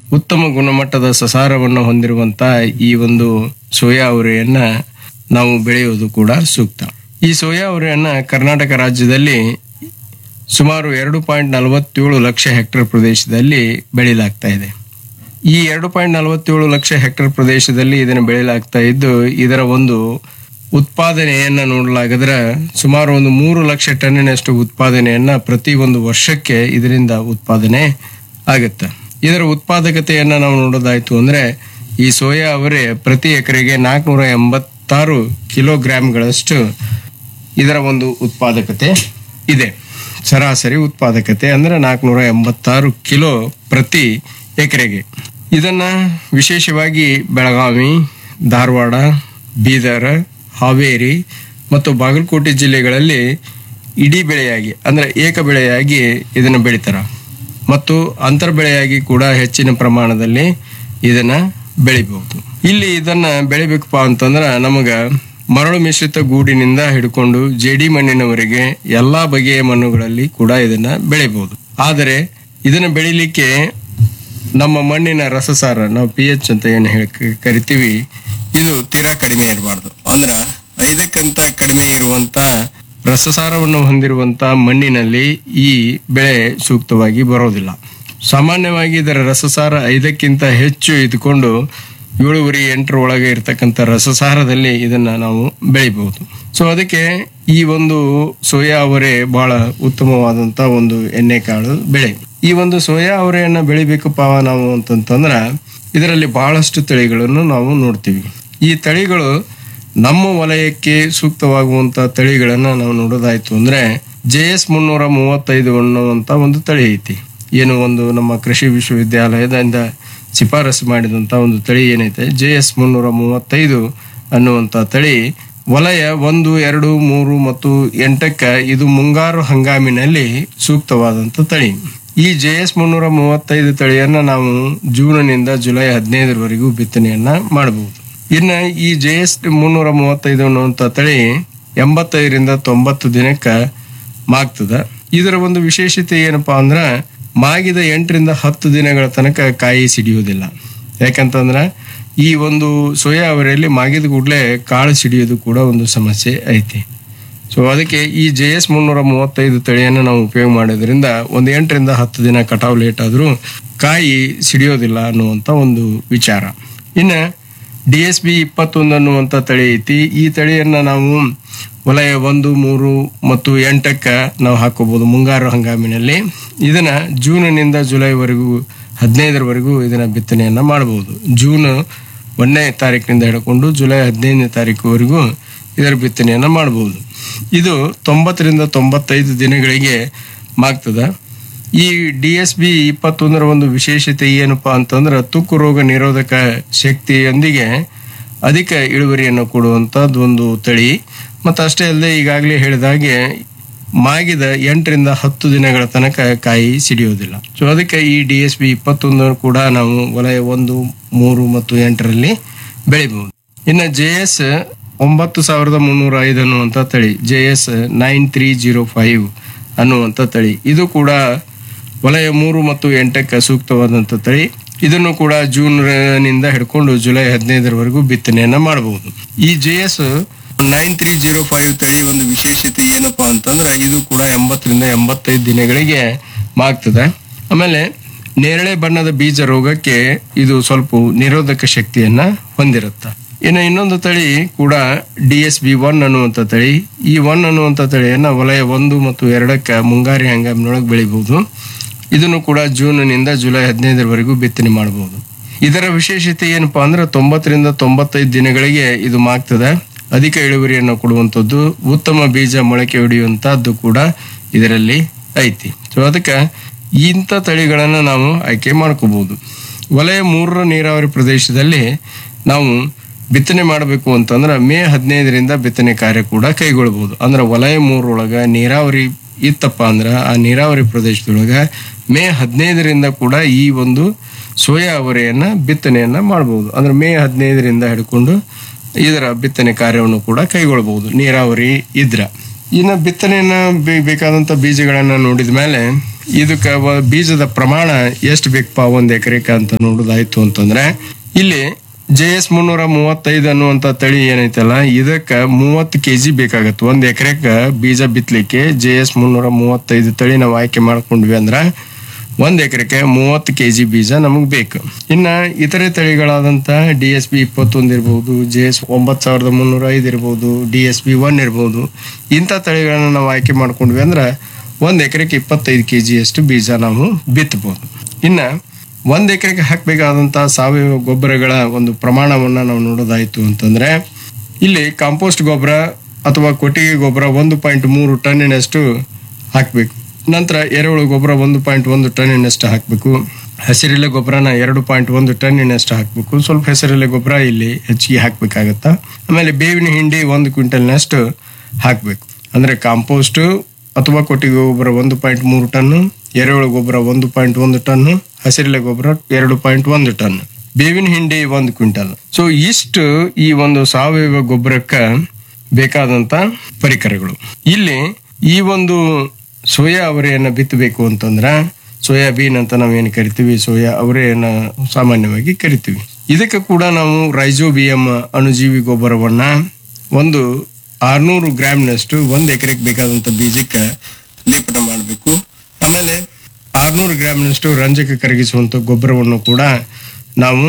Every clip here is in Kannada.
ಉತ್ತಮ ಗುಣಮಟ್ಟದ ಸಸಾರವನ್ನು ಹೊಂದಿರುವಂತ ಈ ಒಂದು ಸೋಯಾ ಅವರೆಯನ್ನ ನಾವು ಬೆಳೆಯುವುದು ಕೂಡ ಸೂಕ್ತ ಈ ಸೋಯಾ ಅವರೆಯನ್ನ ಕರ್ನಾಟಕ ರಾಜ್ಯದಲ್ಲಿ ಸುಮಾರು ಎರಡು ಪಾಯಿಂಟ್ ನಲವತ್ತೇಳು ಲಕ್ಷ ಹೆಕ್ಟೇರ್ ಪ್ರದೇಶದಲ್ಲಿ ಬೆಳೆಯಲಾಗ್ತಾ ಇದೆ ಈ ಎರಡು ಪಾಯಿಂಟ್ ನಲವತ್ತೇಳು ಲಕ್ಷ ಹೆಕ್ಟೇರ್ ಪ್ರದೇಶದಲ್ಲಿ ಇದನ್ನು ಬೆಳೆಯಲಾಗ್ತಾ ಇದ್ದು ಇದರ ಒಂದು ಉತ್ಪಾದನೆಯನ್ನ ನೋಡಲಾಗದ್ರೆ ಸುಮಾರು ಒಂದು ಮೂರು ಲಕ್ಷ ಟನ್ನಿನಷ್ಟು ಉತ್ಪಾದನೆಯನ್ನ ಪ್ರತಿ ಒಂದು ವರ್ಷಕ್ಕೆ ಇದರಿಂದ ಉತ್ಪಾದನೆ ಆಗುತ್ತೆ ಇದರ ಉತ್ಪಾದಕತೆಯನ್ನ ನಾವು ನೋಡೋದಾಯ್ತು ಅಂದ್ರೆ ಈ ಸೋಯಾ ಅವರೆ ಪ್ರತಿ ಎಕರೆಗೆ ನಾಲ್ಕುನೂರ ಎಂಬತ್ತಾರು ಕಿಲೋಗ್ರಾಂಗಳಷ್ಟು ಇದರ ಒಂದು ಉತ್ಪಾದಕತೆ ಇದೆ ಸರಾಸರಿ ಉತ್ಪಾದಕತೆ ಅಂದ್ರೆ ನಾಲ್ಕುನೂರ ಎಂಬತ್ತಾರು ಕಿಲೋ ಪ್ರತಿ ಎಕರೆಗೆ ಇದನ್ನ ವಿಶೇಷವಾಗಿ ಬೆಳಗಾವಿ ಧಾರವಾಡ ಬೀದರ್ ಹಾವೇರಿ ಮತ್ತು ಬಾಗಲಕೋಟೆ ಜಿಲ್ಲೆಗಳಲ್ಲಿ ಇಡೀ ಬೆಳೆಯಾಗಿ ಅಂದ್ರೆ ಏಕ ಬೆಳೆಯಾಗಿ ಇದನ್ನು ಬೆಳಿತಾರ ಮತ್ತು ಅಂತರ್ ಬೆಳೆಯಾಗಿ ಕೂಡ ಹೆಚ್ಚಿನ ಪ್ರಮಾಣದಲ್ಲಿ ಇದನ್ನ ಬೆಳಿಬಹುದು ಇಲ್ಲಿ ಇದನ್ನ ಬೆಳಿಬೇಕಪ್ಪ ಅಂತಂದ್ರ ನಮಗ ಮರಳು ಮಿಶ್ರಿತ ಗೂಡಿನಿಂದ ಹಿಡ್ಕೊಂಡು ಜೇಡಿ ಮಣ್ಣಿನವರೆಗೆ ಎಲ್ಲಾ ಬಗೆಯ ಮಣ್ಣುಗಳಲ್ಲಿ ಕೂಡ ಇದನ್ನ ಬೆಳಿಬಹುದು ಆದರೆ ಇದನ್ನ ಬೆಳಿಲಿಕ್ಕೆ ನಮ್ಮ ಮಣ್ಣಿನ ರಸಸಾರ ನಾವು ಪಿ ಎಚ್ ಅಂತ ಏನು ಹೇಳಿ ಕರಿತೀವಿ ಇದು ತೀರಾ ಕಡಿಮೆ ಇರಬಾರ್ದು ಅಂದ್ರ ಐದಕ್ಕಿಂತ ಕಡಿಮೆ ಇರುವಂತ ರಸಸಾರವನ್ನು ಹೊಂದಿರುವಂತ ಮಣ್ಣಿನಲ್ಲಿ ಈ ಬೆಳೆ ಸೂಕ್ತವಾಗಿ ಬರೋದಿಲ್ಲ ಸಾಮಾನ್ಯವಾಗಿ ಇದರ ರಸಸಾರ ಐದಕ್ಕಿಂತ ಹೆಚ್ಚು ಇದ್ಕೊಂಡು ಏಳುವರೆ ಎಂಟರ ಒಳಗೆ ಇರತಕ್ಕಂಥ ರಸಸಾರದಲ್ಲಿ ಇದನ್ನ ನಾವು ಬೆಳಿಬಹುದು ಸೊ ಅದಕ್ಕೆ ಈ ಒಂದು ಸೋಯಾ ಅವರೆ ಬಹಳ ಉತ್ತಮವಾದಂತ ಒಂದು ಎಣ್ಣೆಕಾಳು ಬೆಳೆ ಈ ಒಂದು ಸೋಯಾ ಅವರೆಯನ್ನ ಬೆಳಿಬೇಕಪ್ಪ ನಾವು ಅಂತಂತಂದ್ರ ಇದರಲ್ಲಿ ಬಹಳಷ್ಟು ತಳಿಗಳನ್ನು ನಾವು ನೋಡ್ತೀವಿ ಈ ತಳಿಗಳು ನಮ್ಮ ವಲಯಕ್ಕೆ ಸೂಕ್ತವಾಗುವಂತ ತಳಿಗಳನ್ನ ನಾವು ನೋಡೋದಾಯ್ತು ಅಂದ್ರೆ ಜೆ ಎಸ್ ಮುನ್ನೂರ ಮೂವತ್ತೈದು ಅನ್ನುವಂತ ಒಂದು ತಳಿ ಐತಿ ಏನು ಒಂದು ನಮ್ಮ ಕೃಷಿ ವಿಶ್ವವಿದ್ಯಾಲಯದಿಂದ ಶಿಫಾರಸು ಮಾಡಿದಂತ ಒಂದು ತಳಿ ಏನೈತೆ ಜೆ ಎಸ್ ಮುನ್ನೂರ ಮೂವತ್ತೈದು ಅನ್ನುವಂತ ತಳಿ ವಲಯ ಒಂದು ಎರಡು ಮೂರು ಮತ್ತು ಎಂಟಕ್ಕ ಇದು ಮುಂಗಾರು ಹಂಗಾಮಿನಲ್ಲಿ ಸೂಕ್ತವಾದಂತ ತಳಿ ಈ ಜೆ ಎಸ್ ಮುನ್ನೂರ ಮೂವತ್ತೈದು ತಳಿಯನ್ನ ನಾವು ಜೂನ್ನಿಂದ ಜುಲೈ ಹದಿನೈದರವರೆಗೂ ಬಿತ್ತನೆಯನ್ನ ಮಾಡಬಹುದು ಇನ್ನು ಈ ಜೆ ಎಸ್ ಮುನ್ನೂರ ಮೂವತ್ತೈದು ಅನ್ನುವಂಥ ತಳಿ ಎಂಬತ್ತೈದರಿಂದ ತೊಂಬತ್ತು ದಿನಕ್ಕೆ ಮಾಗ್ತದ ಇದರ ಒಂದು ವಿಶೇಷತೆ ಏನಪ್ಪಾ ಅಂದ್ರ ಮಾಗಿದ ಎಂಟರಿಂದ ಹತ್ತು ದಿನಗಳ ತನಕ ಕಾಯಿ ಸಿಡಿಯುವುದಿಲ್ಲ ಯಾಕಂತಂದ್ರ ಈ ಒಂದು ಸೋಯಾ ಅವರೆಯಲ್ಲಿ ಮಾಗಿದ ಕೂಡಲೇ ಕಾಳು ಸಿಡಿಯೋದು ಕೂಡ ಒಂದು ಸಮಸ್ಯೆ ಐತಿ ಸೊ ಅದಕ್ಕೆ ಈ ಜೆ ಎಸ್ ಮುನ್ನೂರ ಮೂವತ್ತೈದು ತಳಿಯನ್ನು ನಾವು ಉಪಯೋಗ ಮಾಡೋದ್ರಿಂದ ಒಂದು ಎಂಟರಿಂದ ಹತ್ತು ದಿನ ಕಟಾವು ಲೇಟ್ ಆದರೂ ಕಾಯಿ ಸಿಡಿಯೋದಿಲ್ಲ ಅನ್ನುವಂಥ ಒಂದು ವಿಚಾರ ಇನ್ನು ಡಿ ಎಸ್ ಬಿ ಇಪ್ಪತ್ತೊಂದು ಅನ್ನುವಂಥ ತಳಿ ಐತಿ ಈ ತಳಿಯನ್ನ ನಾವು ವಲಯ ಒಂದು ಮೂರು ಮತ್ತು ಎಂಟಕ್ಕ ನಾವು ಹಾಕೋಬಹುದು ಮುಂಗಾರು ಹಂಗಾಮಿನಲ್ಲಿ ಇದನ್ನ ಜೂನ್ನಿಂದ ಜುಲೈವರೆಗೂ ಹದಿನೈದರವರೆಗೂ ಇದನ್ನ ಬಿತ್ತನೆಯನ್ನ ಮಾಡಬಹುದು ಜೂನ್ ಒಂದನೇ ತಾರೀಕಿನಿಂದ ಹಿಡ್ಕೊಂಡು ಜುಲೈ ಹದಿನೈದನೇ ತಾರೀಕುವರೆಗೂ ಇದರ ಬಿತ್ತನೆಯನ್ನ ಮಾಡಬಹುದು ಇದು ತೊಂಬತ್ತರಿಂದ ತೊಂಬತ್ತೈದು ದಿನಗಳಿಗೆ ಮಾಗ್ತದ ಈ ಡಿ ಎಸ್ ಬಿ ಇಪ್ಪತ್ತೊಂದರ ಒಂದು ವಿಶೇಷತೆ ಏನಪ್ಪಾ ಅಂತಂದ್ರೆ ತುಕ್ಕು ರೋಗ ನಿರೋಧಕ ಶಕ್ತಿಯೊಂದಿಗೆ ಅಧಿಕ ಇಳುವರಿಯನ್ನು ಕೊಡುವಂತದ್ದು ಒಂದು ತಳಿ ಮತ್ತು ಅಷ್ಟೇ ಅಲ್ಲದೆ ಈಗಾಗಲೇ ಹೇಳಿದಾಗೆ ಮಾಗಿದ ಎಂಟರಿಂದ ಹತ್ತು ದಿನಗಳ ತನಕ ಕಾಯಿ ಸಿಡಿಯೋದಿಲ್ಲ ಸೊ ಅದಕ್ಕೆ ಈ ಡಿ ಎಸ್ ಬಿ ಇಪ್ಪತ್ತೊಂದು ಕೂಡ ನಾವು ವಲಯ ಒಂದು ಮೂರು ಮತ್ತು ಎಂಟರಲ್ಲಿ ಬೆಳಿಬಹುದು ಇನ್ನು ಜೆ ಎಸ್ ಒಂಬತ್ತು ಸಾವಿರದ ಮುನ್ನೂರ ಐದು ಅನ್ನುವಂಥ ತಳಿ J S nine three zero five ಅನ್ನುವಂಥ ತಳಿ ಇದು ಕೂಡ ವಲಯ ಮೂರು ಮತ್ತು ಎಂಟಕ್ಕೆ ಸೂಕ್ತವಾದಂಥ ತಳಿ ಇದನ್ನು ಕೂಡ ಜೂನ್ ನಿಂದ ಹಿಡ್ಕೊಂಡು ಜುಲೈ ಹದಿನೈದರವರೆಗೂ ಬಿತ್ತನೆಯನ್ನ ಮಾಡಬಹುದು ಈ J S nine three zero five ತಳಿ ಒಂದು ವಿಶೇಷತೆ ಏನಪ್ಪಾ ಅಂತಂದ್ರೆ ಇದು ಕೂಡ ಎಂಬತ್ತರಿಂದ ಎಂಬತ್ತೈದು ದಿನಗಳಿಗೆ ಮಾಗ್ತದೆ ಆಮೇಲೆ ನೇರಳೆ ಬಣ್ಣದ ಬೀಜ ರೋಗಕ್ಕೆ ಇದು ಸ್ವಲ್ಪ ನಿರೋಧಕ ಶಕ್ತಿಯನ್ನ ಹೊಂದಿರುತ್ತೆ ಇನ್ನು ಇನ್ನೊಂದು ತಳಿ ಕೂಡ ಡಿ ಎಸ್ ಬಿ ಒನ್ ಅನ್ನುವಂಥ ತಳಿ ಈ ಒನ್ ಅನ್ನುವಂಥ ತಳಿಯನ್ನ ವಲಯ ಒಂದು ಮತ್ತು ಎರಡಕ್ಕೆ ಮುಂಗಾರಿ ಹಂಗಾಮಿನೊಳಗೆ ಬೆಳಿಬಹುದು ಇದನ್ನು ಕೂಡ ಜೂನ್ನಿಂದ ಜುಲೈ ಹದಿನೈದರವರೆಗೂ ಬಿತ್ತನೆ ಮಾಡಬಹುದು ಇದರ ವಿಶೇಷತೆ ಏನಪ್ಪಾ ಅಂದ್ರೆ ತೊಂಬತ್ತರಿಂದ ತೊಂಬತ್ತೈದು ದಿನಗಳಿಗೆ ಇದು ಮಾಗ್ತದೆ ಅಧಿಕ ಇಳುವರಿಯನ್ನು ಕೊಡುವಂಥದ್ದು ಉತ್ತಮ ಬೀಜ ಮೊಳಕೆ ಹೊಡೆಯುವಂತಹದ್ದು ಕೂಡ ಇದರಲ್ಲಿ ಐತಿ ಸೊ ಅದಕ್ಕೆ ಇಂಥ ತಳಿಗಳನ್ನು ನಾವು ಆಯ್ಕೆ ಮಾಡ್ಕೋಬಹುದು ವಲಯ ಮೂರರ ನೀರಾವರಿ ಪ್ರದೇಶದಲ್ಲಿ ನಾವು ಬಿತ್ತನೆ ಮಾಡಬೇಕು ಅಂತಂದ್ರೆ ಮೇ ಹದಿನೈದರಿಂದ ಬಿತ್ತನೆ ಕಾರ್ಯ ಕೂಡ ಕೈಗೊಳ್ಳಬಹುದು ಅಂದ್ರೆ ವಲಯ ಮೂರೊಳಗ ನೀರಾವರಿ ಇತ್ತಪ್ಪ ಅಂದ್ರೆ ಆ ನೀರಾವರಿ ಪ್ರದೇಶದೊಳಗ ಮೇ ಹದಿನೈದರಿಂದ ಕೂಡ ಈ ಒಂದು ಸೋಯಾ ಅವರೆಯನ್ನ ಬಿತ್ತನೆಯನ್ನ ಮಾಡಬಹುದು ಅಂದ್ರೆ ಮೇ ಹದಿನೈದರಿಂದ ಹಿಡ್ಕೊಂಡು ಇದರ ಬಿತ್ತನೆ ಕಾರ್ಯವನ್ನು ಕೂಡ ಕೈಗೊಳ್ಳಬಹುದು ನೀರಾವರಿ ಇದ್ರ ಇನ್ನು ಬಿತ್ತನೆಯನ್ನ ಬೇ- ಬೇಕಾದಂತ ಬೀಜಗಳನ್ನ ನೋಡಿದ ಮೇಲೆ ಇದಕ್ಕೆ ವ- ಬೀಜದ ಪ್ರಮಾಣ ಎಷ್ಟು ಬೇಕಪ್ಪ ಒಂದ್ ಎಕರೆಕ ಅಂತ ನೋಡೋದಾಯ್ತು ಅಂತಂದ್ರೆ ಇಲ್ಲಿ ಜೆ ಎಸ್ ಮುನ್ನೂರ ಮೂವತ್ತೈದು ಅನ್ನುವಂತ ತಳಿ ಏನೈತಲ್ಲ ಇದಕ್ಕ ಮೂವತ್ತು ಕೆಜಿ ಬೇಕಾಗತ್ತೆ ಒಂದ್ ಎಕರೆಕ ಬೀಜ ಬಿತ್ತಲಿಕ್ಕೆ ಜೆ ಎಸ್ ಮುನ್ನೂರ ಮೂವತ್ತೈದು ತಳಿ ನಾವು ಆಯ್ಕೆ ಮಾಡ್ಕೊಂಡ್ವಿ ಅಂದ್ರ ಒಂದ್ ಎಕರೆಗೆ ಮೂವತ್ತು ಕೆಜಿ ಬೀಜ ನಮಗ್ ಬೇಕು ಇನ್ನ ಇತರೆ ತಳಿಗಳಾದಂತ ಡಿ ಎಸ್ ಬಿ ಇಪ್ಪತ್ತೊಂದು ಇರ್ಬೋದು ಜೆ ಎಸ್ ಒಂಬತ್ತು ಸಾವಿರದ ಮುನ್ನೂರ ಐದು ಇರ್ಬೋದು ಡಿ ಎಸ್ ಬಿ ಒನ್ ಇರ್ಬೋದು ಇಂಥ ತಳಿಗಳನ್ನ ನಾವು ಆಯ್ಕೆ ಮಾಡ್ಕೊಂಡ್ವಿ ಅಂದ್ರ ಒಂದ್ ಎಕರೆಗೆ ಇಪ್ಪತ್ತೈದು ಕೆ ಅಷ್ಟು ಬೀಜ ನಾವು ಬಿತ್ತಬಹುದು ಇನ್ನ ಒಂದ್ ಎಕರೆಗೆ ಹಾಕಬೇಕಾದಂತ ಸಾವಯವ ಗೊಬ್ಬರಗಳ ಒಂದು ಪ್ರಮಾಣವನ್ನ ನಾವು ನೋಡೋದಾಯ್ತು ಅಂತಂದ್ರೆ ಇಲ್ಲಿ ಕಾಂಪೋಸ್ಟ್ ಗೊಬ್ಬರ ಅಥವಾ ಕೊಟ್ಟಿಗೆ ಗೊಬ್ಬರ ಒಂದು ಪಾಯಿಂಟ್ ಮೂರು ಟನ್ನಿನಷ್ಟು ಹಾಕಬೇಕು ನಂತರ ಎರೆಹುಳು ಗೊಬ್ಬರ ಒಂದು ಪಾಯಿಂಟ್ ಒಂದು ಟನ್ನಿನಷ್ಟು ಹಾಕಬೇಕು ಹಸಿರೆಲೆ ಗೊಬ್ಬರನ ಎರಡು ಪಾಯಿಂಟ್ ಒಂದು ಟನ್ನಿನಷ್ಟು ಹಾಕಬೇಕು ಸ್ವಲ್ಪ ಹಸಿರೆಲೆ ಗೊಬ್ಬರ ಇಲ್ಲಿ ಹೆಚ್ಚಿಗೆ ಹಾಕಬೇಕಾಗತ್ತಾ ಆಮೇಲೆ ಬೇವಿನ ಹಿಂಡಿ ಒಂದು ಕ್ವಿಂಟಲ್ನಷ್ಟು ಹಾಕಬೇಕು ಅಂದ್ರೆ ಕಾಂಪೋಸ್ಟ್ ಅಥವಾ ಕೊಟ್ಟಿಗೆ ಗೊಬ್ಬರ ಒಂದು ಪಾಯಿಂಟ್ ಮೂರು ಟನ್ನು ಎರೆಹುಳು ಗೊಬ್ಬರ ಒಂದು ಪಾಯಿಂಟ್ ಒಂದು ಟನ್ನು ಹಸಿರೆಲೆ ಗೊಬ್ಬರ ಎರಡು ಪಾಯಿಂಟ್ ಒಂದು ಟನ್ ಬೇವಿನ ಹಿಂಡಿ ಒಂದು ಕ್ವಿಂಟಲ್ ಸೊ ಇಷ್ಟು ಈ ಒಂದು ಸಾವಯವ ಗೊಬ್ಬರಕ್ಕೆ ಬೇಕಾದಂತ ಪರಿಕರಗಳು ಇಲ್ಲಿ ಈ ಒಂದು ಸೋಯಾ ಅವರೆಯನ್ನ ಬಿತ್ತಬೇಕು ಅಂತಂದ್ರ ಸೋಯಾಬೀನ್ ಅಂತ ನಾವೇನು ಕರಿತೀವಿ ಸೋಯಾ ಅವರೆಯನ್ನ ಸಾಮಾನ್ಯವಾಗಿ ಕರಿತೀವಿ ಇದಕ್ಕೆ ಕೂಡ ನಾವು ರೈಜೋಬಿಯಂ ಅಣುಜೀವಿ ಗೊಬ್ಬರವನ್ನ ಒಂದು ಆರ್ನೂರು ಗ್ರಾಮ್ನಷ್ಟು ಒಂದು ಎಕರೆಗೆ ಬೇಕಾದಂತ ಬೀಜಕ್ಕೆ ಲೇಪನ ಮಾಡಬೇಕು ಆಮೇಲೆ ಆರ್ನೂರು ಗ್ರಾಮ್ನಷ್ಟು ರಂಜಕ ಕರಗಿಸುವಂತ ಗೊಬ್ಬರವನ್ನು ಕೂಡ ನಾವು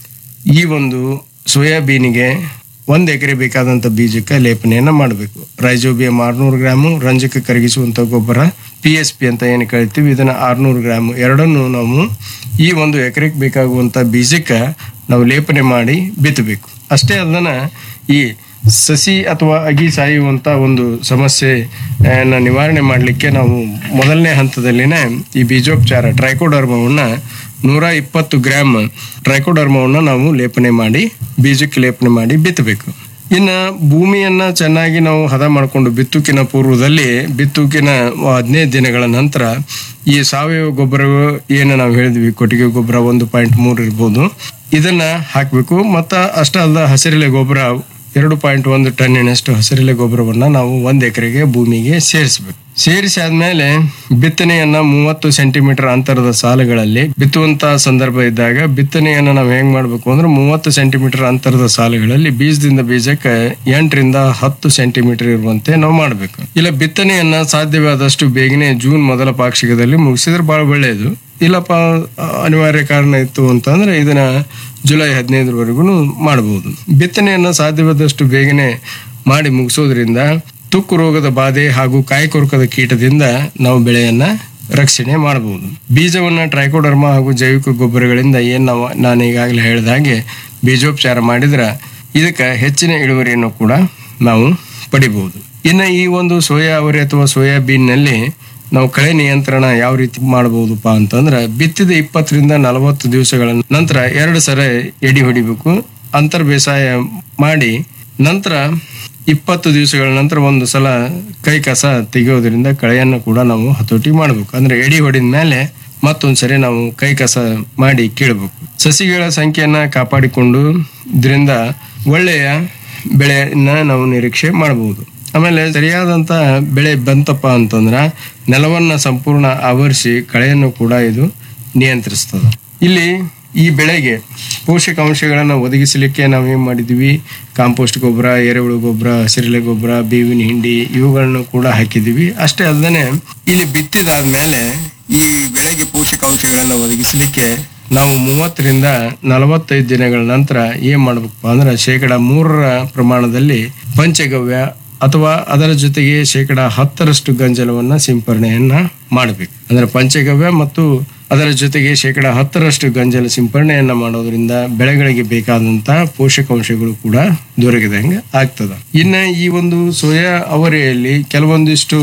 ಈ ಒಂದು ಸೋಯಾಬೀನಿಗೆ ಒಂದು ಎಕರೆ ಬೇಕಾದಂತ ಬೀಜಕ್ಕೆ ಲೇಪನೆಯನ್ನ ಮಾಡಬೇಕು ರೈಜೋಬಿಯಂ ಆರ್ನೂರು ಗ್ರಾಮು ರಂಜಕ ಕರಗಿಸುವಂತ ಗೊಬ್ಬರ ಪಿ ಎಸ್ ಪಿ ಅಂತ ಏನು ಕರಿತೀವಿ ಇದನ್ನ ಆರ್ನೂರು ಗ್ರಾಮ್ ಎರಡನ್ನು ನಾವು ಈ ಒಂದು ಎಕರೆಗೆ ಬೇಕಾಗುವಂತ ಬೀಜಕ್ಕೆ ನಾವು ಲೇಪನೆ ಮಾಡಿ ಬಿತ್ತಬೇಕು ಅಷ್ಟೇ ಅಲ್ಲದನ ಈ ಸಸಿ ಅಥವಾ ಅಗಿ ಸಾಯುವಂತ ಒಂದು ಸಮಸ್ಯೆ ಆ, ನ ನಿವಾರಣೆ ಮಾಡಲಿಕ್ಕೆ ನಾವು ಮೊದಲನೇ ಹಂತದಲ್ಲಿನೇ ಈ ಬೀಜೋಪಚಾರ ಟ್ರೈಕೋಡರ್ಮವನ್ನ ನೂರ ಇಪ್ಪತ್ತು ಗ್ರಾಮ್ ಟ್ರೈಕೋಡರ್ಮವನ್ನ ನಾವು ಲೇಪನೆ ಮಾಡಿ ಬೀಜಕ್ಕೆ ಲೇಪನೆ ಮಾಡಿ ಬಿತ್ತಬೇಕು ಇನ್ನ ಭೂಮಿಯನ್ನ ಚೆನ್ನಾಗಿ ನಾವು ಹದ ಮಾಡಿಕೊಂಡು ಬಿತ್ತುಕಿನ ಪೂರ್ವದಲ್ಲಿ ಬಿತ್ತುಕಿನ ಹದಿನೈದು ದಿನಗಳ ನಂತರ ಈ ಸಾವಯವ ಗೊಬ್ಬರ ಏನು ನಾವು ಹೇಳಿದ್ವಿ ಕೊಟ್ಟಿಗೆ ಗೊಬ್ಬರ ಒಂದು ಪಾಯಿಂಟ್ ಮೂರು ಇರ್ಬೋದು ಇದನ್ನ ಹಾಕಬೇಕು ಮತ್ತ ಅಷ್ಟ ಅಲ್ಲದ ಹಸಿರೆಲೆ ಗೊಬ್ಬರ ಎರಡು ಪಾಯಿಂಟ್ ಒಂದು ಟನ್ನಿನಷ್ಟು ಹಸಿರೆಲೆ ಗೊಬ್ಬರವನ್ನ ನಾವು ಒಂದ್ ಎಕರೆಗೆ ಭೂಮಿಗೆ ಸೇರಿಸಬೇಕು ಸೇರಿಸಿ ಆದ್ಮೇಲೆ ಬಿತ್ತನೆಯನ್ನ ಮೂವತ್ತು ಸೆಂಟಿಮೀಟರ್ ಅಂತರದ ಸಾಲುಗಳಲ್ಲಿ ಬಿತ್ತುವಂತ ಸಂದರ್ಭ ಇದ್ದಾಗ ಬಿತ್ತನೆಯನ್ನ ನಾವು ಹೆಂಗ್ ಮಾಡ್ಬೇಕು ಅಂದ್ರೆ ಮೂವತ್ತು ಸೆಂಟಿಮೀಟರ್ ಅಂತರದ ಸಾಲುಗಳಲ್ಲಿ ಬೀಜದಿಂದ ಬೀಜಕ್ಕೆ ಎಂಟರಿಂದ ಹತ್ತು ಸೆಂಟಿಮೀಟರ್ ಇರುವಂತೆ ನಾವು ಮಾಡಬೇಕು ಇಲ್ಲ ಬಿತ್ತನೆಯನ್ನ ಸಾಧ್ಯವಾದಷ್ಟು ಬೇಗನೆ ಜೂನ್ ಮೊದಲ ಪಾಕ್ಷಿಕದಲ್ಲಿ ಮುಗಿಸಿದ್ರೆ ಬಹಳ ಒಳ್ಳೆಯದು ಇಲ್ಲಪ್ಪ ಅ- ಅನಿವಾರ್ಯ ಕಾರಣ ಇತ್ತು ಅಂತಂದ್ರೆ ಇದನ್ನ ಜುಲೈ ಹದಿನೈದರವರೆಗೂ ಮಾಡಬಹುದು ಬಿತ್ತನೆಯನ್ನ ಸಾಧ್ಯವಾದಷ್ಟು ಬೇಗನೆ ಮಾಡಿ ಮುಗಿಸೋದ್ರಿಂದ ತುಕ್ಕು ರೋಗದ ಬಾಧೆ ಹಾಗೂ ಕಾಯಿಕೊರಕದ ಕೀಟದಿಂದ ನಾವು ಬೆಳೆಯನ್ನ ರಕ್ಷಣೆ ಮಾಡಬಹುದು ಬೀಜವನ್ನ ಟ್ರೈಕೋಡರ್ಮ ಹಾಗೂ ಜೈವಿಕ ಗೊಬ್ಬರಗಳಿಂದ ಏನ್ ನಾವು ನಾನು ಈಗಾಗಲೇ ಹೇಳಿದ ಹಾಗೆ ಬೀಜೋಪಚಾರ ಮಾಡಿದ್ರ ಇದಕ್ಕೆ ಹೆಚ್ಚಿನ ಇಳುವರಿಯನ್ನು ಕೂಡ ನಾವು ಪಡಿಬಹುದು ಇನ್ನು ಈ ಒಂದು ಸೋಯಾ ಅವರೆ ಅಥವಾ ಸೋಯಾಬೀನ್ ನಲ್ಲಿ ನಾವು ಕಳೆ ನಿಯಂತ್ರಣ ಯಾವ ರೀತಿ ಮಾಡಬಹುದಪ್ಪ ಅಂತಂದ್ರೆ ಬಿತ್ತಿದ ಇಪ್ಪತ್ತರಿಂದ ನಲವತ್ತು ದಿವಸಗಳ ನಂತರ ಎರಡು ಸಲ ಎಡಿ ಹೊಡಿಬೇಕು ಅಂತರ್ ಬೇಸಾಯ ಮಾಡಿ ನಂತರ ಇಪ್ಪತ್ತು ದಿವಸಗಳ ನಂತರ ಒಂದು ಸಲ ಕೈ ಕಸ ತೆಗೆಯೋದ್ರಿಂದ ಕಳೆಯನ್ನು ಕೂಡ ನಾವು ಹತೋಟಿ ಮಾಡಬೇಕು ಅಂದ್ರೆ ಎಡಿ ಹೊಡಿದ ಮೇಲೆ ಮತ್ತೊಂದ್ಸರಿ ನಾವು ಕೈ ಕಸ ಮಾಡಿ ಕೀಳಬೇಕು ಸಸಿಗಳ ಸಂಖ್ಯೆಯನ್ನ ಕಾಪಾಡಿಕೊಂಡು ಇದರಿಂದ ಒಳ್ಳೆಯ ಬೆಳೆಯನ್ನ ನಾವು ನಿರೀಕ್ಷೆ ಮಾಡಬಹುದು ಆಮೇಲೆ ಸರಿಯಾದಂತ ಬೆಳೆ ಬಂತಪ್ಪ ಅಂತಂದ್ರ ನೆಲವನ್ನ ಸಂಪೂರ್ಣ ಆವರಿಸಿ ಕಳೆಯನ್ನು ಕೂಡ ಇದು ನಿಯಂತ್ರಿಸ್ತದೆ ಇಲ್ಲಿ ಈ ಬೆಳೆಗೆ ಪೋಷಕಾಂಶಗಳನ್ನು ಒದಗಿಸಲಿಕ್ಕೆ ನಾವು ಏನ್ ಮಾಡಿದ್ವಿ ಕಾಂಪೋಸ್ಟ್ ಗೊಬ್ಬರ ಎರೆಹುಳು ಗೊಬ್ಬರ ಹಸಿರೆಲೆ ಗೊಬ್ಬರ ಬೇವಿನ ಹಿಂಡಿ ಇವುಗಳನ್ನು ಕೂಡ ಹಾಕಿದೀವಿ ಅಷ್ಟೇ ಅಲ್ಲದೆ ಇಲ್ಲಿ ಬಿತ್ತಿದಾದ್ಮೇಲೆ ಈ ಬೆಳೆಗೆ ಪೋಷಕಾಂಶಗಳನ್ನು ಒದಗಿಸಲಿಕ್ಕೆ ನಾವು ಮೂವತ್ತರಿಂದ ನಲವತ್ತೈದು ದಿನಗಳ ನಂತರ ಏನ್ ಮಾಡ್ಬೇಕಪ್ಪ ಅಂದ್ರೆ ಶೇಕಡ ಮೂರರ ಪ್ರಮಾಣದಲ್ಲಿ ಪಂಚಗವ್ಯ ಅಥವಾ ಅದರ ಜೊತೆಗೆ ಶೇಕಡ ಹತ್ತರಷ್ಟು ಗಂಜಲವನ್ನ ಸಿಂಪರಣೆಯನ್ನ ಮಾಡಬೇಕು ಅಂದ್ರೆ ಪಂಚಗವ್ಯ ಮತ್ತು ಅದರ ಜೊತೆಗೆ ಶೇಕಡ ಹತ್ತರಷ್ಟು ಗಂಜಲ ಸಿಂಪರಣೆಯನ್ನ ಮಾಡೋದ್ರಿಂದ ಬೆಳೆಗಳಿಗೆ ಬೇಕಾದಂತ ಪೋಷಕಾಂಶಗಳು ಕೂಡ ದೊರಕಿದಂಗೆ ಆಗ್ತದ ಇನ್ನ ಈ ಒಂದು ಸೋಯಾ ಅವರೆಯಲ್ಲಿ ಕೆಲವೊಂದಿಷ್ಟು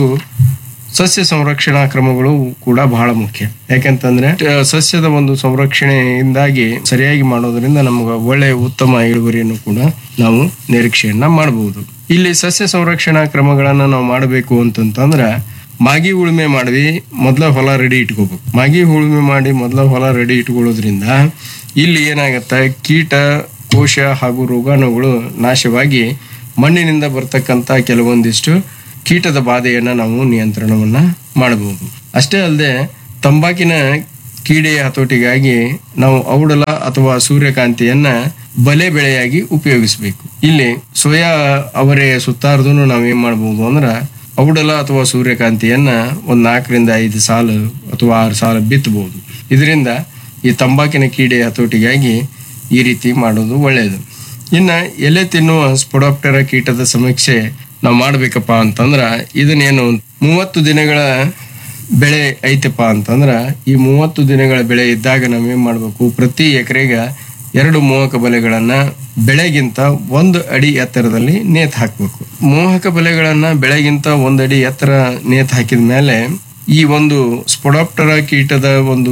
ಸಸ್ಯ ಸಂರಕ್ಷಣಾ ಕ್ರಮಗಳು ಕೂಡ ಬಹಳ ಮುಖ್ಯ ಯಾಕೆಂತಂದ್ರೆ ಆ, ಸಸ್ಯದ ಒಂದು ಸಂರಕ್ಷಣೆಯಿಂದಾಗಿ ಸರಿಯಾಗಿ ಮಾಡೋದ್ರಿಂದ ನಮ್ಗೆ ಒಳ್ಳೆಯ ಉತ್ತಮ ಇಳುವರಿಯನ್ನು ಕೂಡ ನಾವು ನಿರೀಕ್ಷೆಯನ್ನ ಮಾಡಬಹುದು ಇಲ್ಲಿ ಸಸ್ಯ ಸಂರಕ್ಷಣಾ ಕ್ರಮಗಳನ್ನ ನಾವು ಮಾಡಬೇಕು ಅಂತಂತಂದ್ರ ಮಾಗಿ ಉಳುಮೆ ಮಾಡಿ ಮೊದಲ ಹೊಲ ರೆಡಿ ಇಟ್ಕೋಬೇಕು ಮಾಗಿ ಉಳುಮೆ ಮಾಡಿ ಮೊದಲ ಹೊಲ ರೆಡಿ ಇಟ್ಕೊಳ್ಳೋದ್ರಿಂದ ಇಲ್ಲಿ ಏನಾಗತ್ತೆ ಕೀಟ ಕೋಶ ಹಾಗೂ ರೋಗಾಣುಗಳು ನಾಶವಾಗಿ ಮಣ್ಣಿನಿಂದ ಬರ್ತಕ್ಕಂತ ಕೆಲವೊಂದಿಷ್ಟು ಕೀಟದ ಬಾಧೆಯನ್ನ ನಾವು ನಿಯಂತ್ರಣವನ್ನ ಮಾಡಬಹುದು ಅಷ್ಟೇ ಅಲ್ಲದೆ ತಂಬಾಕಿನ ಕೀಡೆಯ ಹತೋಟಿಗಾಗಿ ನಾವು ಔಡಲ ಅಥವಾ ಸೂರ್ಯಕಾಂತಿಯನ್ನ ಬಲೆ ಬೆಳೆಯಾಗಿ ಉಪಯೋಗಿಸಬೇಕು ಇಲ್ಲಿ ಸೋಯಾ ಅವರೆ ಸುತ್ತಾರದನ್ನು ನಾವು ಏನ್ ಮಾಡ್ಬೋದು ಅಂದ್ರ ಔಡಲ ಅಥವಾ ಸೂರ್ಯಕಾಂತಿಯನ್ನ ಒಂದ್ ನಾಲ್ಕರಿಂದ ಐದು ಸಾಲು ಅಥವಾ ಆರು ಸಾಲು ಬಿತ್ತಬಹುದು ಇದರಿಂದ ಈ ತಂಬಾಕಿನ ಕೀಡೆಯ ಹತೋಟಿಗಾಗಿ ಈ ರೀತಿ ಮಾಡೋದು ಒಳ್ಳೆಯದು ಇನ್ನ ಎಲೆ ತಿನ್ನುವ ಸ್ಪೊಡಾಪ್ಟರ ಕೀಟದ ಸಮೀಕ್ಷೆ ನಾವು ಮಾಡ್ಬೇಕಪ್ಪ ಅಂತಂದ್ರ ಇದನ್ನೇನು ಮೂವತ್ತು ದಿನಗಳ ಬೆಳೆ ಐತಪ್ಪ ಅಂತಂದ್ರ ಈ ಮೂವತ್ತು ದಿನಗಳ ಬೆಳೆ ಇದ್ದಾಗ ನಾವೇನ್ ಮಾಡ್ಬೇಕು ಪ್ರತಿ ಎಕರೆಗೆ ಎರಡು ಮೋಹಕ ಬಲೆಗಳನ್ನ ಬೆಳೆಗಿಂತ ಒಂದು ಅಡಿ ಎತ್ತರದಲ್ಲಿ ನೇತ್ ಹಾಕ್ಬೇಕು ಮೋಹಕ ಬಲೆಗಳನ್ನ ಬೆಳೆಗಿಂತ ಒಂದು ಅಡಿ ಎತ್ತರ ನೇತ್ ಹಾಕಿದ ಮೇಲೆ ಈ ಒಂದು ಸ್ಪೊಡಾಪ್ಟರ ಕೀಟದ ಒಂದು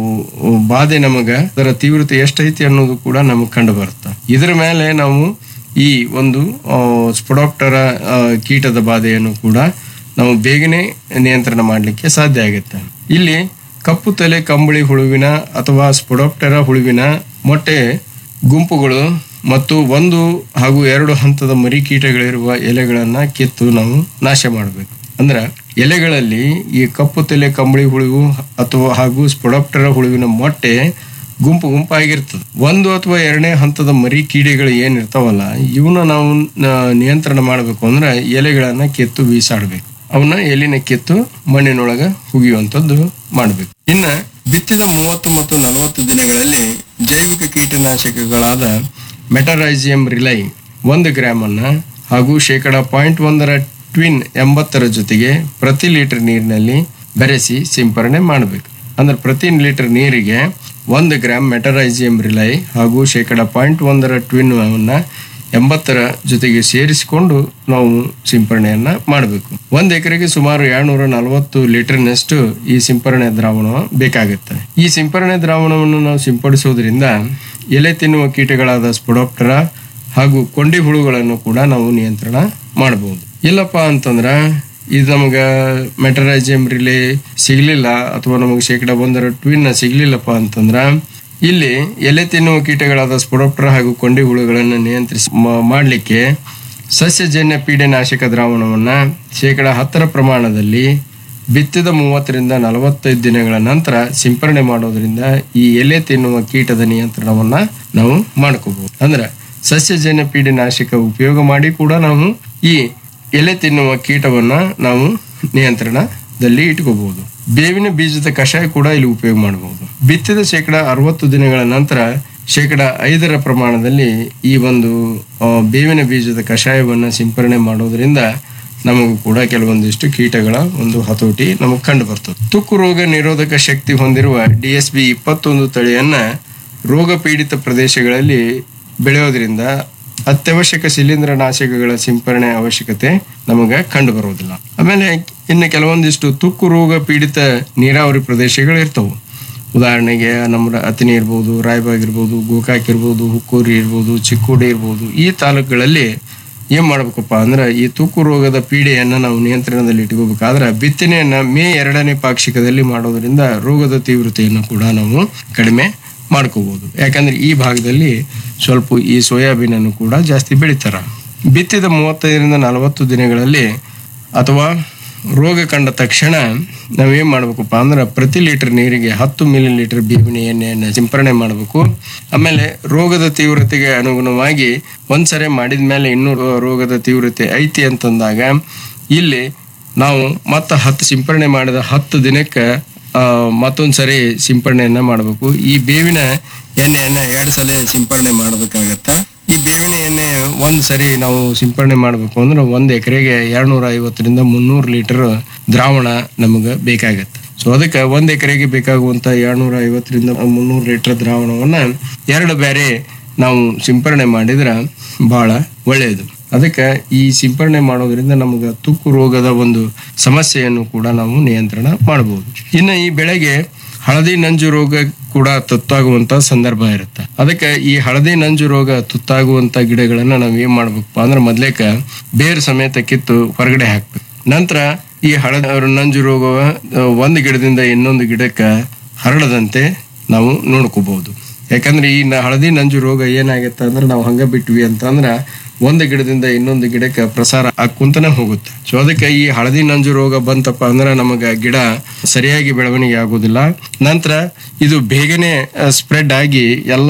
ಬಾಧೆ ನಮಗ ಅದರ ತೀವ್ರತೆ ಎಷ್ಟೈತಿ ಅನ್ನೋದು ಕೂಡ ನಮಗ್ ಕಂಡು ಬರುತ್ತೆ ಇದ್ರ ಮೇಲೆ ನಾವು ಈ ಒಂದು ಆ, ಸ್ಪೊಡಾಪ್ಟರ ಆ, ಕೀಟದ ಬಾಧೆಯನ್ನು ಕೂಡ ನಾವು ಬೇಗನೆ ನಿಯಂತ್ರಣ ಮಾಡಲಿಕ್ಕೆ ಸಾಧ್ಯ ಆಗುತ್ತೆ ಇಲ್ಲಿ ಕಪ್ಪು ತಲೆ ಕಂಬಳಿ ಹುಳುವಿನ ಅಥವಾ ಸ್ಪೊಡಾಪ್ಟರ ಹುಳುವಿನ ಮೊಟ್ಟೆ ಗುಂಪುಗಳು ಮತ್ತು ಒಂದು ಹಾಗೂ ಎರಡು ಹಂತದ ಮರಿ ಕೀಟಗಳಿರುವ ಎಲೆಗಳನ್ನ ಕಿತ್ತು ನಾವು ನಾಶ ಮಾಡಬೇಕು ಅಂದ್ರ ಎಲೆಗಳಲ್ಲಿ ಈ ಕಪ್ಪು ತಲೆ ಕಂಬಳಿ ಹುಳುವು ಅಥವಾ ಹಾಗೂ ಸ್ಪೊಡಾಪ್ಟರ ಹುಳುವಿನ ಮೊಟ್ಟೆ ಗುಂಪು ಗುಂಪಾಗಿರ್ತದೆ ಒಂದು ಅಥವಾ ಎರಡನೇ ಹಂತದ ಮರಿ ಕೀಡೆಗಳು ಏನಿರ್ತಾವಲ್ಲ ಇವನ್ನ ನಾವು ನ- ನಿಯಂತ್ರಣ ಮಾಡಬೇಕು ಅಂದ್ರೆ ಎಲೆಗಳನ್ನ ಕಿತ್ತು ಬೀಸಾಡ್ಬೇಕು ಅವನ್ನ ಎಲಿನ ಕಿತ್ತು ಮಣ್ಣಿನೊಳಗ ಹುಗಿಯುವಂತದ್ದು ಮಾಡಬೇಕು ಇನ್ನ ಬಿತ್ತಿದ ಮೂವತ್ತು ಮತ್ತು ನಲವತ್ತು ದಿನಗಳಲ್ಲಿ ಜೈವಿಕ ಕೀಟನಾಶಕಗಳಾದ ಮೆಟರೈಸಿಯಂ ರಿಲೈ ಒಂದು ಗ್ರಾಮ್ ಅನ್ನ ಹಾಗೂ ಶೇಕಡ ಪಾಯಿಂಟ್ ಒಂದರ ಟ್ವಿನ್ ಎಂಬತ್ತರ ಜೊತೆಗೆ ಪ್ರತಿ ಲೀಟರ್ ನೀರಿನಲ್ಲಿ ಬೆರೆಸಿ ಸಿಂಪರಣೆ ಮಾಡಬೇಕು ಅಂದ್ರೆ ಪ್ರತಿ ಲೀಟರ್ ನೀರಿಗೆ ಒಂದು ಗ್ರಾಮ್ ಮೆಟರೈಸಿಯಂ ರಿಲೈ ಹಾಗೂ ಶೇಕಡ ಪಾಯಿಂಟ್ ಒಂದರ ಟ್ವಿನ್ ಅನ್ನ ಎಂಬತ್ತರ ಜೊತೆಗೆ ಸೇರಿಸಿಕೊಂಡು ನಾವು ಸಿಂಪರಣೆಯನ್ನ ಮಾಡಬೇಕು ಒಂದ್ ಎಕರೆಗೆ ಸುಮಾರು ಎರಡ್ನೂರ ನಲವತ್ತು ಲೀಟರ್ನಷ್ಟು ಈ ಸಿಂಪರಣೆ ದ್ರಾವಣ ಬೇಕಾಗುತ್ತೆ ಈ ಸಿಂಪರಣೆ ದ್ರಾವಣವನ್ನು ನಾವು ಸಿಂಪಡಿಸುವುದರಿಂದ ಎಲೆ ತಿನ್ನುವ ಕೀಟಗಳಾದ ಸ್ಪೊಡೋಪ್ಟರ ಹಾಗೂ ಕೊಂಡಿ ಹುಳುಗಳನ್ನು ಕೂಡ ನಾವು ನಿಯಂತ್ರಣ ಮಾಡಬಹುದು ಇಲ್ಲಪ್ಪ ಅಂತಂದ್ರ ಇದು ನಮಗ ಮೆಟರೈಜಿಯಂ ರಿಲೇ ಸಿಗ್ಲಿಲ್ಲ ಅಥವಾ ನಮಗೆ ಶೇಕಡ ಒಂದರ ಟ್ವಿನ್ ಸಿಗ್ಲಿಲ್ಲಪ್ಪ ಅಂತಂದ್ರ ಇಲ್ಲಿ ಎಲೆ ತಿನ್ನುವ ಕೀಟಗಳಾದ ಸ್ಪೊಡೋಪ್ಟರ್ ಹಾಗೂ ಕೊಂಡಿ ಹುಳುಗಳನ್ನು ನಿಯಂತ್ರಿಸಿ ಮ- ಮಾಡ್ಲಿಕ್ಕೆ ಸಸ್ಯಜನ್ಯ ಪೀಡೆನಾಶಕ ದ್ರಾವಣವನ್ನ ಶೇಕಡ ಹತ್ತರ ಪ್ರಮಾಣದಲ್ಲಿ ಬಿತ್ತಿದ ಮೂವತ್ತರಿಂದ ನಲವತ್ತೈದು ದಿನಗಳ ನಂತರ ಸಿಂಪರಣೆ ಮಾಡೋದ್ರಿಂದ ಈ ಎಲೆ ತಿನ್ನುವ ಕೀಟದ ನಿಯಂತ್ರಣವನ್ನ ನಾವು ಮಾಡ್ಕೋಬಹುದು ಅಂದ್ರ ಸಸ್ಯಜನ್ಯ ಪೀಡೆನಾಶಕ ಉಪಯೋಗ ಮಾಡಿ ಕೂಡ ನಾವು ಈ ಎಲೆ ತಿನ್ನುವ ಕೀಟವನ್ನ ನಾವು ನಿಯಂತ್ರಣದಲ್ಲಿ ಇಟ್ಕೋಬಹುದು ಬೇವಿನ ಬೀಜದ ಕಷಾಯ ಕೂಡ ಇಲ್ಲಿ ಉಪಯೋಗ ಮಾಡಬಹುದು ಬಿತ್ತಿದ ಶೇಕಡ ಅರವತ್ತು ದಿನಗಳ ನಂತರ ಶೇಕಡ ಐದರ ಪ್ರಮಾಣದಲ್ಲಿ ಈ ಒಂದು ಆ, ಬೇವಿನ ಬೀಜದ ಕಷಾಯವನ್ನ ಸಿಂಪರಣೆ ಮಾಡೋದ್ರಿಂದ ನಮಗೂ ಕೂಡ ಕೆಲವೊಂದಿಷ್ಟು ಕೀಟಗಳ ಒಂದು ಹತೋಟಿ ನಮಗೆ ಕಂಡು ಬರ್ತದೆ ತುಕ್ಕು ರೋಗ ನಿರೋಧಕ ಶಕ್ತಿ ಹೊಂದಿರುವ ಡಿ ಎಸ್ ಬಿ ಇಪ್ಪತ್ತೊಂದು ತಳಿಯನ್ನ ರೋಗ ಪೀಡಿತ ಪ್ರದೇಶಗಳಲ್ಲಿ ಬೆಳೆಯೋದ್ರಿಂದ ಅತ್ಯವಶ್ಯಕ ಶಿಲೀಂಧ್ರ ನಾಶಕಗಳ ಸಿಂಪರಣೆ ಅವಶ್ಯಕತೆ ನಮಗೆ ಕಂಡು ಬರುವುದಿಲ್ಲ ಆಮೇಲೆ ಇನ್ನು ಕೆಲವೊಂದಿಷ್ಟು ತುಕ್ಕು ರೋಗ ಪೀಡಿತ ನೀರಾವರಿ ಪ್ರದೇಶಗಳು ಇರ್ತವು ಉದಾಹರಣೆಗೆ ನಮ್ಮ ಅತಿನಿ ಇರ್ಬೋದು ರಾಯಬಾಗ್ ಇರ್ಬೋದು ಗೋಕಾಕ್ ಇರ್ಬೋದು ಹುಕ್ಕೂರಿ ಇರ್ಬೋದು ಚಿಕ್ಕೋಡಿ ಇರ್ಬೋದು ಈ ತಾಲೂಕುಗಳಲ್ಲಿ ಏನ್ ಮಾಡ್ಬೇಕಪ್ಪ ಅಂದ್ರೆ ಈ ತೂಕು ರೋಗದ ಪೀಡೆಯನ್ನ ನಾವು ನಿಯಂತ್ರಣದಲ್ಲಿ ಇಟ್ಕೋಬೇಕಾದ್ರೆ ಬಿತ್ತನೆಯನ್ನ ಮೇ ಎರಡನೇ ಪಾಕ್ಷಿಕದಲ್ಲಿ ಮಾಡೋದ್ರಿಂದ ರೋಗದ ತೀವ್ರತೆಯನ್ನು ಕೂಡ ನಾವು ಕಡಿಮೆ ಮಾಡ್ಕೋಬಹುದು ಯಾಕಂದ್ರೆ ಈ ಭಾಗದಲ್ಲಿ ಸ್ವಲ್ಪ ಈ ಸೋಯಾಬೀನ್ ಅನ್ನು ಕೂಡ ಜಾಸ್ತಿ ಬೆಳಿತಾರ ಬಿತ್ತಿದ ಮೂವತ್ತೈದರಿಂದ ನಲವತ್ತು ದಿನಗಳಲ್ಲಿ ಅಥವಾ ರೋಗ ಕಂಡ ತಕ್ಷಣ ನಾವೇನ್ ಮಾಡ್ಬೇಕಪ್ಪ ಅಂದ್ರೆ ಪ್ರತಿ ಲೀಟರ್ ನೀರಿಗೆ ಹತ್ತು ಮಿಲಿ ಲೀಟರ್ ಬೇವಿನ ಎಣ್ಣೆಯನ್ನು ಸಿಂಪರಣೆ ಮಾಡಬೇಕು ಆಮೇಲೆ ರೋಗದ ತೀವ್ರತೆಗೆ ಅನುಗುಣವಾಗಿ ಒಂದ್ಸರಿ ಮಾಡಿದ ಮೇಲೆ ಇನ್ನೂ ರೋ- ರೋಗದ ತೀವ್ರತೆ ಐತಿ ಅಂತಂದಾಗ ಇಲ್ಲಿ ನಾವು ಮತ್ತೆ ಹತ್ತು ಸಿಂಪರಣೆ ಮಾಡಿದ ಹತ್ತು ದಿನಕ್ಕೆ ಆ, ಮತ್ತೊಂದ್ ಸರಿ ಸಿಂಪರಣೆಯನ್ನ ಮಾಡಬೇಕು ಈ ಬೇವಿನ ಎಣ್ಣೆಯನ್ನ ಎರಡು ಸಲ ಸಿಂಪರಣೆ ಮಾಡಬೇಕಾಗತ್ತ ಈ ಬೇವಿನ ಎಣ್ಣೆ ಒಂದ್ ಸರಿ ನಾವು ಸಿಂಪರಣೆ ಮಾಡಬೇಕು ಅಂದ್ರೆ ಒಂದ್ ಎಕರೆಗೆ ಎರಡ್ನೂರ ಐವತ್ತರಿಂದ ಮುನ್ನೂರು ಲೀಟರ್ ದ್ರಾವಣ ನಮಗೆ ಬೇಕಾಗತ್ತೆ ಸೊ ಅದಕ್ಕೆ ಒಂದ್ ಎಕರೆಗೆ ಬೇಕಾಗುವಂತ ಎರಡ್ನೂರ ಐವತ್ತರಿಂದ ಮುನ್ನೂರು ಲೀಟರ್ ದ್ರಾವಣವನ್ನ ಎರಡು ಬೇರೆ ನಾವು ಸಿಂಪರಣೆ ಮಾಡಿದ್ರೆ ಬಹಳ ಒಳ್ಳೆಯದು ಅದಕ್ಕೆ ಈ ಸಿಂಪರಣೆ ಮಾಡೋದ್ರಿಂದ ನಮಗೆ ತುಕ್ಕು ರೋಗದ ಒಂದು ಸಮಸ್ಯೆಯನ್ನು ಕೂಡ ನಾವು ನಿಯಂತ್ರಣ ಮಾಡಬಹುದು ಇನ್ನು ಈ ಬೆಳೆಗೆ ಹಳದಿ ನಂಜು ರೋಗ ಕೂಡ ತುತ್ತಾಗುವಂತ ಸಂದರ್ಭ ಇರುತ್ತೆ ಅದಕ್ಕೆ ಈ ಹಳದಿ ನಂಜು ರೋಗ ತುತ್ತಾಗುವಂತ ಗಿಡಗಳನ್ನ ನಾವ್ ಏನ್ ಮಾಡ್ಬೇಕಪ್ಪ ಅಂದ್ರೆ ಮೊದ್ಲೇಕ ಬೇರು ಸಮೇತ ಕಿತ್ತು ಹೊರಗಡೆ ಹಾಕ್ಬೇಕು ನಂತರ ಈ ಹಳದ ನಂಜು ರೋಗ ಆ, ಒಂದು ಗಿಡದಿಂದ ಇನ್ನೊಂದು ಗಿಡಕ್ಕೆ ಹರಡದಂತೆ ನಾವು ನೋಡ್ಕೋಬಹುದು ಯಾಕಂದ್ರೆ ಈ ನ- ಹಳದಿ ನಂಜು ರೋಗ ಏನಾಗತ್ತೆ ಅಂದ್ರೆ ನಾವು ಹಂಗ ಬಿಟ್ವಿ ಅಂತಂದ್ರ ಒಂದು ಗಿಡದಿಂದ ಇನ್ನೊಂದು ಗಿಡಕ್ಕೆ ಪ್ರಸಾರ ಆಕ್ಕುಂತಾನೆ ಹೋಗುತ್ತೆ ಸೊ ಅದಕ್ಕೆ ಈ ಹಳದಿ ನಂಜು ರೋಗ ಬಂತಪ್ಪ ಅಂದ್ರೆ ನಮಗೆ ಗಿಡ ಸರಿಯಾಗಿ ಬೆಳವಣಿಗೆ ಆಗೋದಿಲ್ಲ ನಂತರ ಇದು ಬೇಗನೆ ಸ್ಪ್ರೆಡ್ ಆಗಿ ಎಲ್ಲ